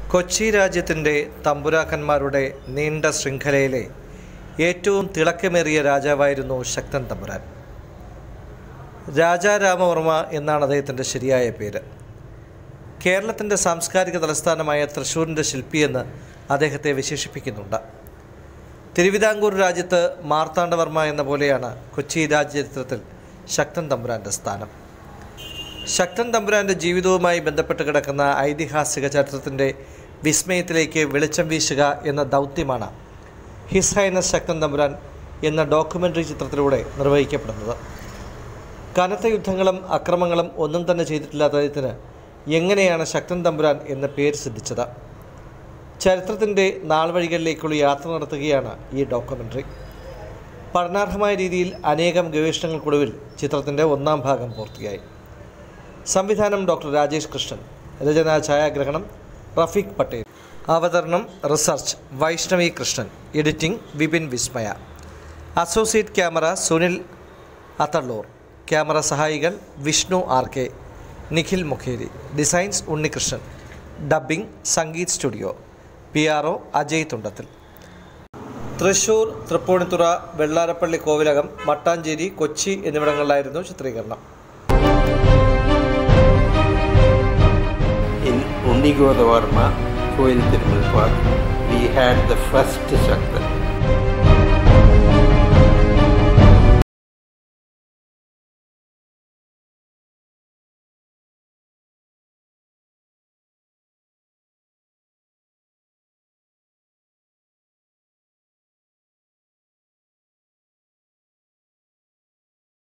കൊച്ചി രാജ്യത്തിൻ്റെ തമ്പുരാക്കന്മാരുടെ നീണ്ട ശൃംഖലയിലെ ഏറ്റവും തിളക്കമേറിയ രാജാവായിരുന്നു ശക്തൻ തമ്പുരാൻ രാജാരാമവർമ്മ എന്നാണ് അദ്ദേഹത്തിൻ്റെ ശരിയായ പേര് കേരളത്തിൻ്റെ സാംസ്കാരിക തലസ്ഥാനമായ തൃശ്ശൂരിൻ്റെ ശില്പിയെന്ന് അദ്ദേഹത്തെ വിശേഷിപ്പിക്കുന്നുണ്ട് തിരുവിതാംകൂർ രാജ്യത്ത് മാർത്താണ്ഡവർമ്മ എന്ന പോലെയാണ് കൊച്ചി രാജ്യചരിത്രത്തിൽ ശക്തൻ തമ്പുരാൻ്റെ സ്ഥാനം ശക്തൻ തമ്പുരാൻ്റെ ജീവിതവുമായി ബന്ധപ്പെട്ട് കിടക്കുന്ന ഐതിഹാസിക ചരിത്രത്തിൻ്റെ വിസ്മയത്തിലേക്ക് വെളിച്ചം വീശുക എന്ന ദൗത്യമാണ് ഹിസ് ഹൈനസ് ശക്തൻ തമ്പുരാൻ എന്ന ഡോക്യുമെൻ്ററി ചിത്രത്തിലൂടെ നിർവഹിക്കപ്പെടുന്നത് കനത്ത യുദ്ധങ്ങളും അക്രമങ്ങളും ഒന്നും തന്നെ ചെയ്തിട്ടില്ലാത്ത അദ്ദേഹത്തിന് എങ്ങനെയാണ് ശക്തൻ തമ്പുരാൻ എന്ന പേര് സിദ്ധിച്ചത് ചരിത്രത്തിൻ്റെ നാൾവഴികളിലേക്കുള്ള യാത്ര നടത്തുകയാണ് ഈ ഡോക്യുമെൻ്ററി പഠനാർഹമായ രീതിയിൽ അനേകം ഗവേഷണങ്ങൾക്കൊടുവിൽ ചിത്രത്തിൻ്റെ ഒന്നാം ഭാഗം പൂർത്തിയായി സംവിധാനം ഡോക്ടർ രാജേഷ് കൃഷ്ണൻ രചനാ ഛായാഗ്രഹണം റഫീഖ് പട്ടേൽ അവതരണം research Vaishnavi Krishnan editing Vipin Vismaya associate camera Sunil Athalloor camera സഹായികൾ Vishnu R K Nikhil Mukheri designs Unnikrishnan dubbing Sangeeth studio P R O Ajay Thundathil Thrissur Tripunithura Vellarappally Kovilakam Mattancherry Kochi എന്നിവിടങ്ങളിലായിരുന്നു ചിത്രീകരണം in Undigodavarma, Koil Tirumul Park, we had the first Shakta.